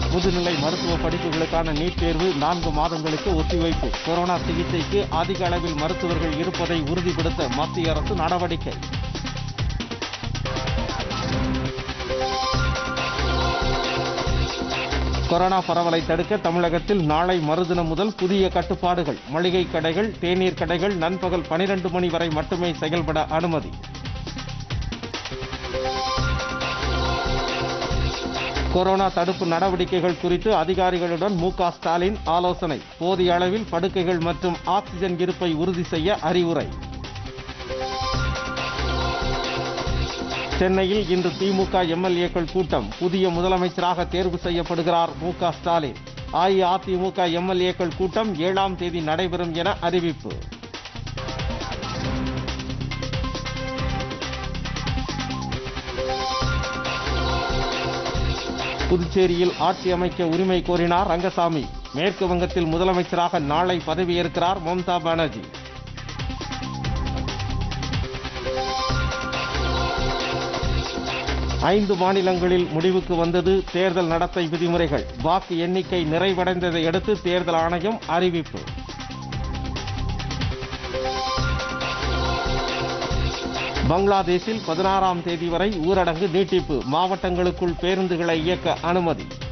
முதுநிலை மருத்துவ படிப்புகளுக்கான நீட் தேர்வு நான்கு மாதங்களுக்கு ஒத்திவைப்பு கொரோனா சிகிச்சைக்கு அதிக அளவில் மருத்துவர்கள் இருப்பதை உறுதிப்படுத்த மத்திய அரசு நடவடிக்கை கொரோனா பரவலை தடுக்க தமிழகத்தில் நாளை மறுதினம் முதல் புதிய கட்டுப்பாடுகள் மளிகை கடைகள் தேநீர் கடைகள் நண்பகல் பனிரெண்டு மணி வரை மட்டுமே செயல்பட அனுமதி கொரோனா தடுப்பு நடவடிக்கைகள் குறித்து அதிகாரிகளுடன் மு க ஸ்டாலின் ஆலோசனை போதிய அளவில் படுக்கைகள் மற்றும் ஆக்சிஜன் இருப்பை உறுதி செய்ய அறிவுரை சென்னையில் இன்று திமுக எம்எல்ஏக்கள் கூட்டம் புதிய முதலமைச்சராக தேர்வு செய்யப்படுகிறார் மு க ஸ்டாலின் அஇஅதிமுக எம்எல்ஏக்கள் கூட்டம் ஏழாம் தேதி நடைபெறும் என அறிவிப்பு புதுச்சேரியில் ஆட்சி அமைக்க உரிமை கோரினார் ரங்கசாமி மேற்கு வங்கத்தில் முதலமைச்சராக நாளை பதவியேற்கிறார் மம்தா பானர்ஜி ஐந்து மாநிலங்களில் முடிவுக்கு வந்தது தேர்தல் நடத்தை விதிமுறைகள் வாக்கு எண்ணிக்கை நிறைவடைந்ததை அடுத்து தேர்தல் ஆணையம் அறிவிப்பு பங்களாதேஷில் பதினாறாம் தேதி வரை ஊரடங்கு நீட்டிப்பு மாவட்டங்களுக்குள் பேருந்துகளை இயக்க அனுமதி